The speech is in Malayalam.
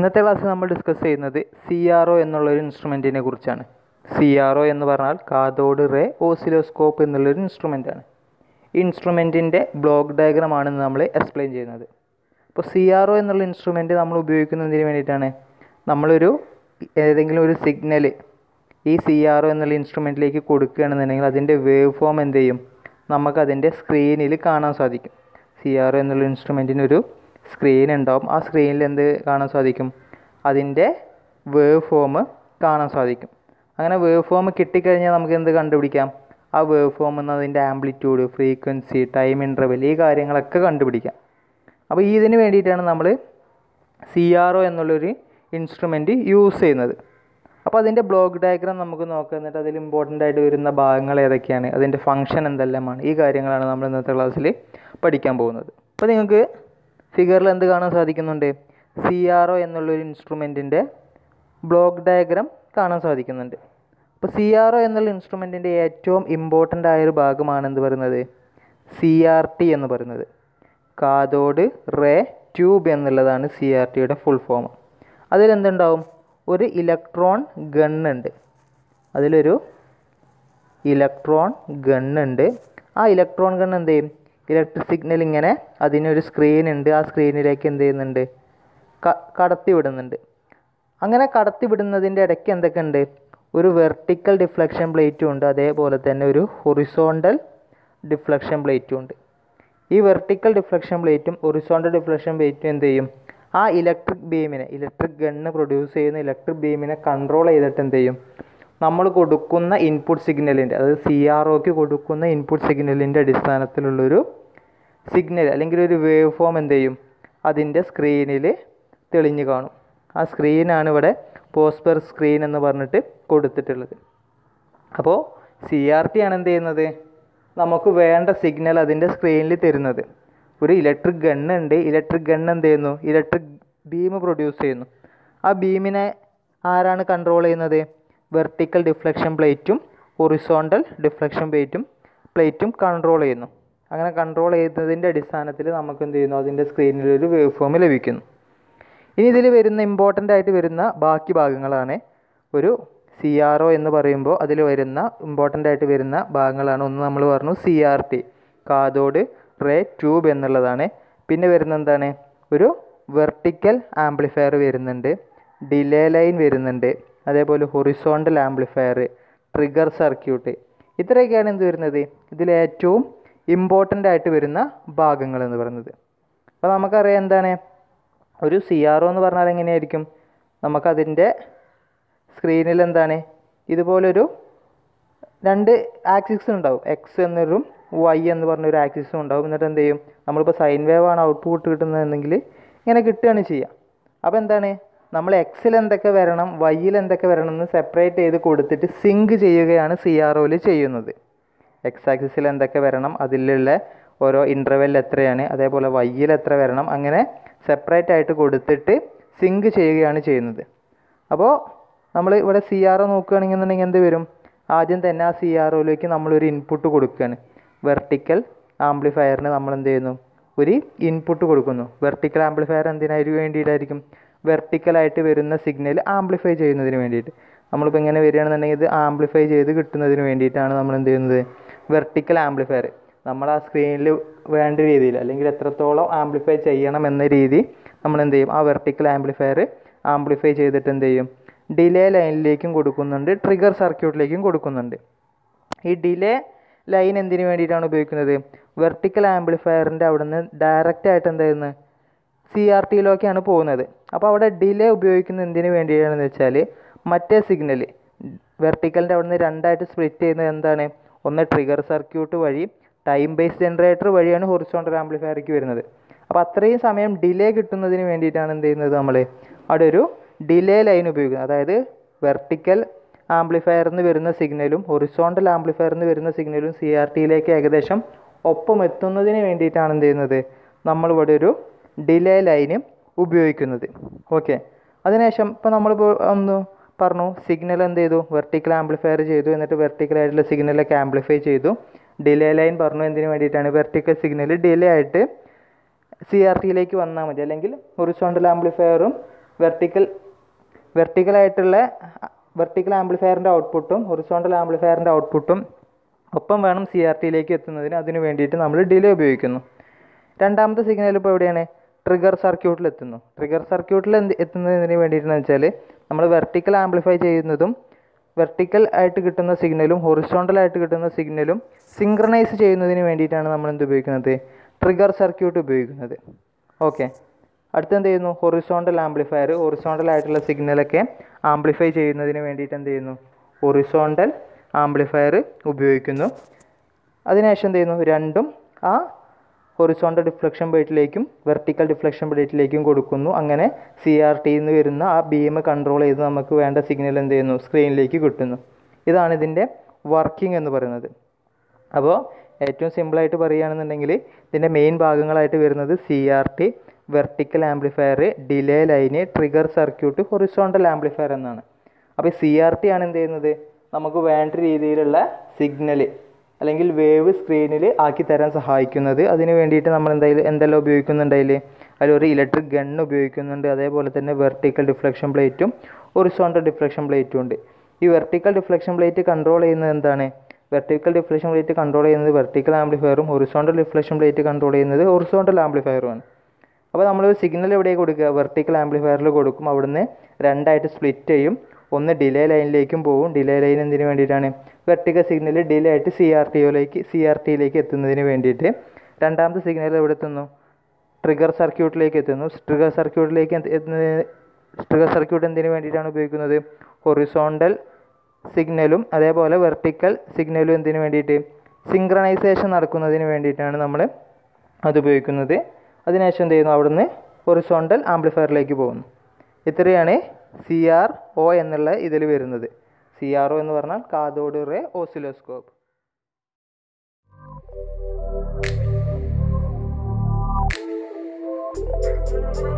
ഇന്നത്തെ ക്ലാസ്സിൽ നമ്മൾ ഡിസ്കസ് ചെയ്യുന്നത് സി ആർ ഒ എന്നുള്ളൊരു ഇൻസ്ട്രുമെൻറ്റിനെ കുറിച്ചാണ് സി ആർ ഒ എന്ന് പറഞ്ഞാൽ കാഥോഡ് റേ ഓസിലോസ്കോപ്പ് എന്നുള്ളൊരു ഇൻസ്ട്രുമെൻ്റാണ് ഈ ഇൻസ്ട്രുമെൻറ്റിൻ്റെ ബ്ലോക്ക് ഡയഗ്രാമാണ് നമ്മൾ എക്സ്പ്ലെയിൻ ചെയ്യുന്നത് അപ്പോൾ സി ആർ ഒ എന്നുള്ള ഇൻസ്ട്രുമെൻറ്റ് നമ്മൾ ഉപയോഗിക്കുന്നതിന് വേണ്ടിയിട്ടാണ് നമ്മളൊരു ഏതെങ്കിലും ഒരു സിഗ്നൽ ഈ സി ആർ ഒ എന്നുള്ള ഇൻസ്ട്രുമെൻറ്റിലേക്ക് കൊടുക്കുകയാണെന്നുണ്ടെങ്കിൽ അതിൻ്റെ വേവ് ഫോം എന്ത് ചെയ്യും നമുക്കതിൻ്റെ സ്ക്രീനിൽ കാണാൻ സാധിക്കും സി ആർ ഒ എന്നുള്ള ഇൻസ്ട്രുമെൻറ്റിന് ഒരു സ്ക്രീൻ ഉണ്ടാവും ആ സ്ക്രീനിൽ എന്ത് കാണാൻ സാധിക്കും അതിൻ്റെ വേവ് ഫോം കാണാൻ സാധിക്കും അങ്ങനെ വേവ് ഫോം കിട്ടിക്കഴിഞ്ഞാൽ നമുക്ക് എന്ത് കണ്ടുപിടിക്കാം ആ വേവ് ഫോം എന്ന് അതിൻ്റെ ആംപ്ലിറ്റ്യൂഡ് ഫ്രീക്വൻസി ടൈം ഇൻ്റർവെൽ ഈ കാര്യങ്ങളൊക്കെ കണ്ടുപിടിക്കാം അപ്പോൾ ഈ ഇതിന് വേണ്ടിയിട്ടാണ് നമ്മൾ സി ആർ ഒ എന്നുള്ളൊരു ഇൻസ്ട്രുമെൻറ്റ് യൂസ് ചെയ്യുന്നത് അപ്പോൾ അതിൻ്റെ ബ്ലോക്ക് ഡയഗ്രാം നമുക്ക് നോക്കാം എന്നിട്ട് അതിൽ ഇമ്പോർട്ടൻ്റ് ആയിട്ട് വരുന്ന ഭാഗങ്ങൾ ഏതൊക്കെയാണ് അതിൻ്റെ ഫംഗ്ഷൻ എന്തെല്ലാമാണ് ഈ കാര്യങ്ങളാണ് നമ്മൾ ഇന്നത്തെ ക്ലാസ്സിൽ പഠിക്കാൻ പോകുന്നത് അപ്പോൾ നിങ്ങൾക്ക് ഫിഗറിൽ എന്ത് കാണാൻ സാധിക്കുന്നുണ്ട് സി ആർ ഒ എന്നുള്ളൊരു ഇൻസ്ട്രുമെൻറ്റിൻ്റെ ബ്ലോക്ക് ഡയഗ്രാം കാണാൻ സാധിക്കുന്നുണ്ട് അപ്പോൾ സി ആർ ഒ എന്നുള്ള ഇൻസ്ട്രുമെൻറ്റിൻ്റെ ഏറ്റവും ഇമ്പോർട്ടൻ്റ് ആയൊരു ഭാഗമാണ് എന്ത് പറയുന്നത് സി ആർ ടി എന്ന് പറയുന്നത് കാഥോഡ് റേ ട്യൂബ് എന്നുള്ളതാണ് സി ആർ ടിയുടെ ഫുൾ ഫോം അതിലെന്തുണ്ടാവും ഒരു ഇലക്ട്രോൺ ഗണ്ണുണ്ട് അതിലൊരു ഇലക്ട്രോൺ ഗണ്ണുണ്ട് ആ ഇലക്ട്രോൺ ഗൺ എന്ത് ചെയ്യും ഇലക്ട്രിക് സിഗ്നൽ ഇങ്ങനെ അതിനൊരു സ്ക്രീൻ ഉണ്ട് ആ സ്ക്രീനിലേക്ക് എന്ത് ചെയ്യുന്നുണ്ട് ക കടത്തി വിടുന്നുണ്ട് അങ്ങനെ കടത്തി വിടുന്നതിൻ്റെ ഇടയ്ക്ക് എന്തൊക്കെ ഉണ്ട് ഒരു വെർട്ടിക്കൽ ഡിഫ്ലക്ഷൻ പ്ലേറ്റും ഉണ്ട് അതേപോലെ തന്നെ ഒരു ഹൊറിസോണ്ടൽ ഡിഫ്ലക്ഷൻ പ്ലേറ്റും ഉണ്ട് ഈ വെർട്ടിക്കൽ ഡിഫ്ലക്ഷൻ പ്ലേറ്റും ഹൊറിസോണ്ടൽ ഡിഫ്ലക്ഷൻ പ്ലേറ്റും എന്ത് ചെയ്യും ആ ഇലക്ട്രിക് ബീമിനെ ഇലക്ട്രിക് ഗണ്ണ് പ്രൊഡ്യൂസ് ചെയ്യുന്ന ഇലക്ട്രിക് ബീമിനെ കൺട്രോൾ ചെയ്തിട്ട് എന്ത് ചെയ്യും നമ്മൾ കൊടുക്കുന്ന ഇൻപുട്ട് സിഗ്നലിൻ്റെ അതായത് സി ആർ ഒക്ക് കൊടുക്കുന്ന ഇൻപുട്ട് സിഗ്നലിൻ്റെ അടിസ്ഥാനത്തിലുള്ളൊരു സിഗ്നൽ അല്ലെങ്കിൽ ഒരു വേവ് ഫോം എന്ത് ചെയ്യും അതിൻ്റെ സ്ക്രീനിൽ തെളിഞ്ഞു കാണും ആ സ്ക്രീനാണ് ഇവിടെ പോസ്പെർ സ്ക്രീൻ എന്ന് പറഞ്ഞിട്ട് കൊടുത്തിട്ടുള്ളത് അപ്പോൾ സി ആർ ടി ആണ് എന്ത് ചെയ്യുന്നത് നമുക്ക് വേണ്ട സിഗ്നൽ അതിൻ്റെ സ്ക്രീനിൽ തരുന്നത് ഒരു ഇലക്ട്രിക് ഗണ്ണ് ഉണ്ട് ഇലക്ട്രിക് ഗണ്ണ് എന്ത് ചെയ്യുന്നു ഇലക്ട്രിക് ബീം പ്രൊഡ്യൂസ് ചെയ്യുന്നു ആ ബീമിനെ ആരാണ് കൺട്രോൾ ചെയ്യുന്നത് വെർട്ടിക്കൽ ഡിഫ്ലക്ഷൻ പ്ലേറ്റും ഹൊറിസോണ്ടൽ ഡിഫ്ലക്ഷൻ പ്ലേറ്റും പ്ലേറ്റും കൺട്രോൾ ചെയ്യുന്നു അങ്ങനെ കൺട്രോൾ ചെയ്യുന്നതിൻ്റെ അടിസ്ഥാനത്തിൽ നമുക്ക് എന്ത് ചെയ്യുന്നു അതിൻ്റെ സ്ക്രീനിൽ ഒരു വേവ് ഫോം ലഭിക്കുന്നു ഇനി ഇതിൽ വരുന്ന ഇമ്പോർട്ടൻ്റ് ആയിട്ട് വരുന്ന ബാക്കി ഭാഗങ്ങളാണ് ഒരു സി ആർ ഒ എന്ന് പറയുമ്പോൾ അതിൽ വരുന്ന ഇമ്പോർട്ടൻ്റ് ആയിട്ട് വരുന്ന ഭാഗങ്ങളാണ് ഒന്ന് നമ്മൾ പറഞ്ഞു C R T cathode ray tube എന്നുള്ളതാണ് പിന്നെ വരുന്ന എന്താണ് ഒരു വെർട്ടിക്കൽ ആംപ്ലിഫയർ വരുന്നുണ്ട് ഡിലേ ലൈൻ വരുന്നുണ്ട് അതേപോലെ ഹൊറിസോണ്ടൽ ആംപ്ലിഫയർ ട്രിഗർ സർക്യൂട്ട് ഇത്രയൊക്കെയാണ് എന്ത് വരുന്നത് ഇതിൽ ഏറ്റവും ഇമ്പോർട്ടൻ്റ് ആയിട്ട് വരുന്ന ഭാഗങ്ങൾ എന്ന് പറയുന്നത് അപ്പോൾ നമുക്കറിയാം എന്താണ് ഒരു സി ആർ ഒ എന്ന് പറഞ്ഞാൽ എങ്ങനെയായിരിക്കും നമുക്കതിൻ്റെ സ്ക്രീനിൽ എന്താണ് ഇതുപോലൊരു രണ്ട് ആക്സിസ് ഉണ്ടാവും എക്സ് എന്നൊരു വൈ എന്ന് പറഞ്ഞൊരു ആക്സിസും ഉണ്ടാവും എന്നിട്ട് എന്ത് ചെയ്യും നമ്മളിപ്പോൾ സൈൻ വേവ് ആണ് ഔട്ട്പുട്ട് കിട്ടുന്നതെങ്കിൽ ഇങ്ങനെ കിട്ടുകയാണ് ചെയ്യുക അപ്പോൾ എന്താണ് നമ്മൾ എക്സിൽ എന്തൊക്കെ വരണം വൈയിൽ എന്തൊക്കെ വരണം എന്ന് സെപ്പറേറ്റ് ചെയ്ത് കൊടുത്തിട്ട് സിങ്ക് ചെയ്യുകയാണ് സി ആർ ഒയിൽ ചെയ്യുന്നത് എക്സ് ആക്സിസിൽ എന്തൊക്കെ വരണം അതിലുള്ള ഓരോ ഇൻ്റർവെൽ എത്രയാണ് അതേപോലെ വൈയിൽ എത്ര വരണം അങ്ങനെ സെപ്പറേറ്റ് ആയിട്ട് കൊടുത്തിട്ട് സിങ്ക് ചെയ്യുകയാണ് ചെയ്യുന്നത് അപ്പോൾ നമ്മൾ ഇവിടെ സി ആർ ഒ നോക്കുകയാണെന്നുണ്ടെങ്കിൽ എന്ത് വരും ആദ്യം തന്നെ ആ സി ആർ ഒയിലേക്ക് നമ്മളൊരു ഇൻപുട്ട് കൊടുക്കുകയാണ് വെർട്ടിക്കൽ ആംപ്ലിഫയറിന് നമ്മൾ എന്ത് ചെയ്യുന്നു ഒരു ഇൻപുട്ട് കൊടുക്കുന്നു വെർട്ടിക്കൽ ആംപ്ലിഫയർ എന്തിനായിരിക്കും വേണ്ടിയിട്ടായിരിക്കും വെർട്ടിക്കലായിട്ട് വരുന്ന സിഗ്നൽ ആംപ്ലിഫൈ ചെയ്യുന്നതിന് വേണ്ടിയിട്ട് നമ്മളിപ്പോൾ ഇങ്ങനെ വരികയാണെന്നുണ്ടെങ്കിൽ ഇത് ആംപ്ലിഫൈ ചെയ്ത് കിട്ടുന്നതിന് വേണ്ടിയിട്ടാണ് നമ്മൾ എന്ത് ചെയ്യുന്നത് വെർട്ടിക്കൽ ആംപ്ലിഫയർ നമ്മൾ ആ സ്ക്രീനിൽ വേണ്ട രീതിയിൽ അല്ലെങ്കിൽ എത്രത്തോളം ആംപ്ലിഫൈ ചെയ്യണം എന്ന രീതി നമ്മൾ എന്ത് ചെയ്യും ആ വെർട്ടിക്കൽ ആംപ്ലിഫയർ ആംപ്ലിഫൈ ചെയ്തിട്ട് എന്ത് ചെയ്യും ഡിലേ ലൈനിലേക്കും കൊടുക്കുന്നുണ്ട് ട്രിഗർ സർക്യൂട്ടിലേക്കും കൊടുക്കുന്നുണ്ട് ഈ ഡിലേ ലൈൻ എന്തിനു വേണ്ടിയിട്ടാണ് ഉപയോഗിക്കുന്നത് വെർട്ടിക്കൽ ആംപ്ലിഫയറിൻ്റെ അവിടെ നിന്ന് ഡയറക്റ്റ് ആയിട്ട് എന്ത് ചെയ്യുന്നത് സി ആർ ടിയിലേക്കാണ് പോകുന്നത് അപ്പോൾ അവിടെ ഡിലേ ഉപയോഗിക്കുന്നത് എന്തിനു വേണ്ടിയിട്ടാണെന്ന് വെച്ചാൽ മറ്റേ സിഗ്നൽ വെർട്ടിക്കലിൻ്റെ അവിടെ നിന്ന് രണ്ടായിട്ട് സ്പ്ലിറ്റ് ചെയ്യുന്നത് എന്താണ് ഒന്ന് ട്രിഗർ സർക്യൂട്ട് വഴി ടൈം ബേസ് ജനറേറ്റർ വഴിയാണ് ഹൊറിസോണ്ടൽ ആംപ്ലിഫയർക്ക് വരുന്നത് അപ്പോൾ അത്രയും സമയം ഡിലേ കിട്ടുന്നതിന് വേണ്ടിയിട്ടാണ് എന്ത് ചെയ്യുന്നത് നമ്മൾ അവിടെ ഒരു ഡിലേ ലൈൻ ഉപയോഗിക്കുന്നത് അതായത് വെർട്ടിക്കൽ ആംപ്ലിഫയറിൽ നിന്ന് വരുന്ന സിഗ്നലും ഹൊറിസോണ്ടൽ ആംപ്ലിഫയറിൽ നിന്ന് വരുന്ന സിഗ്നലും സി ആർ ടിയിലേക്ക് ഏകദേശം ഒപ്പം എത്തുന്നതിന് വേണ്ടിയിട്ടാണ് എന്ത് ചെയ്യുന്നത് നമ്മളിവിടെ ഒരു ഡിലേ ലൈന് ഉപയോഗിക്കുന്നത് ഓക്കെ അതിനുശേഷം ഇപ്പോൾ നമ്മളിപ്പോൾ ഒന്ന് പറഞ്ഞു സിഗ്നൽ എന്ത് ചെയ്തു വെർട്ടിക്കൽ ആംപ്ലിഫയർ ചെയ്തു എന്നിട്ട് വെർട്ടിക്കൽ ആയിട്ടുള്ള സിഗ്നലൊക്കെ ആംപ്ലിഫൈ ചെയ്തു ഡിലേ ലൈൻ പറഞ്ഞു എന്തിനു വേണ്ടിയിട്ടാണ് വെർട്ടിക്കൽ സിഗ്നൽ ഡിലേ ആയിട്ട് സി ആർ ടിയിലേക്ക് വന്നാൽ മതി അല്ലെങ്കിൽ ഹൊറിസോണ്ടൽ ആംപ്ലിഫയറും വെർട്ടിക്കൽ വെർട്ടിക്കലായിട്ടുള്ള വെർട്ടിക്കൽ ആംപ്ലിഫയറിൻ്റെ ഔട്ട്പുട്ടും ഹൊറിസോണ്ടൽ ആംപ്ലിഫയറിൻ്റെ ഔട്ട്പുട്ടും ഒപ്പം വേണം സി ആർ ടിയിലേക്ക് എത്തുന്നതിന് അതിന് വേണ്ടിയിട്ട് നമ്മൾ ഡിലേ ഉപയോഗിക്കുന്നു രണ്ടാമത്തെ സിഗ്നൽ ഇപ്പോൾ എവിടെയാണ് ട്രിഗർ സർക്യൂട്ടിൽ എത്തുന്നു ട്രിഗർ സർക്യൂട്ടിൽ എന്ത് എത്തുന്നതിന് വേണ്ടിയിട്ടെന്ന് വെച്ചാൽ നമ്മൾ വെർട്ടിക്കൽ ആംപ്ലിഫൈ ചെയ്യുന്നതും വെർട്ടിക്കൽ ആയിട്ട് കിട്ടുന്ന സിഗ്നലും ഹൊറിസോണ്ടൽ ആയിട്ട് കിട്ടുന്ന സിഗ്നലും സിങ്ക്രണൈസ് ചെയ്യുന്നതിന് വേണ്ടിയിട്ടാണ് നമ്മൾ എന്ത് ഉപയോഗിക്കുന്നത് ട്രിഗർ സർക്യൂട്ട് ഉപയോഗിക്കുന്നത് ഓക്കെ അടുത്ത് എന്ത് ചെയ്യുന്നു ഹൊറിസോണ്ടൽ ആംപ്ലിഫയർ ഹൊറിസോണ്ടൽ ആയിട്ടുള്ള സിഗ്നലൊക്കെ ആംപ്ലിഫൈ ചെയ്യുന്നതിന് വേണ്ടിയിട്ട് എന്ത് ചെയ്യുന്നു ഹൊറിസോണ്ടൽ ആംപ്ലിഫയർ ഉപയോഗിക്കുന്നു അതിനുശേഷം എന്ത് ചെയ്യുന്നു രണ്ടും ആ ഹൊറിസോണ്ടൽ ഡിഫ്ലക്ഷൻ പ്ലേറ്റിലേക്കും വെർട്ടിക്കൽ ഡിഫ്ലക്ഷൻ പ്ലേറ്റിലേക്കും കൊടുക്കുന്നു അങ്ങനെ സി ആർ ടിയിൽ നിന്ന് വരുന്ന ആ ബീം കൺട്രോൾ ചെയ്ത് നമുക്ക് വേണ്ട സിഗ്നൽ എന്ത് ചെയ്യുന്നു സ്ക്രീനിലേക്ക് കിട്ടുന്നു ഇതാണ് ഇതിൻ്റെ വർക്കിംഗ് എന്ന് പറയുന്നത് അപ്പോൾ ഏറ്റവും സിമ്പിളായിട്ട് പറയുകയാണെന്നുണ്ടെങ്കിൽ ഇതിൻ്റെ മെയിൻ ഭാഗങ്ങളായിട്ട് വരുന്നത് C R T vertical amplifier delay line trigger circuit horizontal amplifier എന്നാണ് അപ്പോൾ സി ആർ ടി ആണ് എന്ത് ചെയ്യുന്നത് നമുക്ക് വേണ്ട രീതിയിലുള്ള സിഗ്നൽ അല്ലെങ്കിൽ വേവ് സ്ക്രീനിൽ ആക്കി തരാൻ സഹായിക്കുന്നത് അതിന് വേണ്ടിയിട്ട് നമ്മൾ എന്തായാലും എന്തെല്ലാം ഉപയോഗിക്കുന്നുണ്ട് അതിൽ അതിലൊരു ഇലക്ട്രിക് ഗൺ ഉപയോഗിക്കുന്നുണ്ട് അതേപോലെ തന്നെ വെർട്ടിക്കൽ ഡിഫ്ലക്ഷൻ പ്ലേറ്റും ഹൊറിസോണ്ടൽ ഡിഫ്ലക്ഷൻ പ്ലേറ്റും ഉണ്ട് ഈ വെർട്ടിക്കൽ ഡിഫ്ലക്ഷൻ പ്ലേറ്റ് കൺട്രോൾ ചെയ്യുന്നത് എന്താണ് വെർട്ടിക്കൽ ഡിഫ്ലക്ഷൻ പ്ലേറ്റ് കൺട്രോൾ ചെയ്യുന്നത് വെർട്ടിക്കൽ ആംപ്ലിഫയറും ഹൊറിസോണ്ടൽ ഡിഫ്ലക്ഷൻ പ്ലേറ്റ് കൺട്രോൾ ചെയ്യുന്നത് ഹൊറിസോണ്ടൽ ആംപ്ലിഫയറുമാണ് അപ്പോൾ നമ്മൾ സിഗ്നൽ എവിടെയാണ് കൊടുക്കുക വെർട്ടിക്കൽ ആംപ്ലിഫയറിൽ കൊടുക്കും അവിടുന്ന് രണ്ടായിട്ട് സ്പ്ലിറ്റ് ചെയ്യും ഒന്ന് ഡിലേ ലൈനിലേക്കും പോകും ഡിലേ ലൈൻ എന്തിനു വേണ്ടിയിട്ടാണ് വെർട്ടിക്കൽ സിഗ്നൽ ഡിലേ ആയിട്ട് സി ആർ ടിയിലേക്ക് സി ആർ ടിയിലേക്ക് എത്തുന്നതിന് വേണ്ടിയിട്ട് രണ്ടാമത്തെ സിഗ്നൽ എവിടെ എത്തുന്നു ട്രിഗർ സർക്യൂട്ടിലേക്ക് എത്തുന്നു ട്രിഗർ സർക്യൂട്ടിലേക്ക് ട്രിഗർ സർക്യൂട്ട് എന്തിനു വേണ്ടിയിട്ടാണ് ഉപയോഗിക്കുന്നത് ഹൊറിസോണ്ടൽ സിഗ്നലും അതേപോലെ വെർട്ടിക്കൽ സിഗ്നലും എന്തിനു വേണ്ടിയിട്ട് സിങ്ക്രണൈസേഷൻ നടക്കുന്നതിന് വേണ്ടിയിട്ടാണ് നമ്മൾ അത് ഉപയോഗിക്കുന്നത് അതിനുശേഷം എന്ത് ചെയ്യുന്നു അവിടുന്ന് ഹൊറിസോണ്ടൽ ആംപ്ലിഫയറിലേക്ക് പോകുന്നു ഇത്രയാണ് സി ആർ ഒ എന്നുള്ള ഇതിൽ വരുന്നത് സി ആർ ഒ എന്ന് പറഞ്ഞാൽ cathode ray oscilloscope Thank you.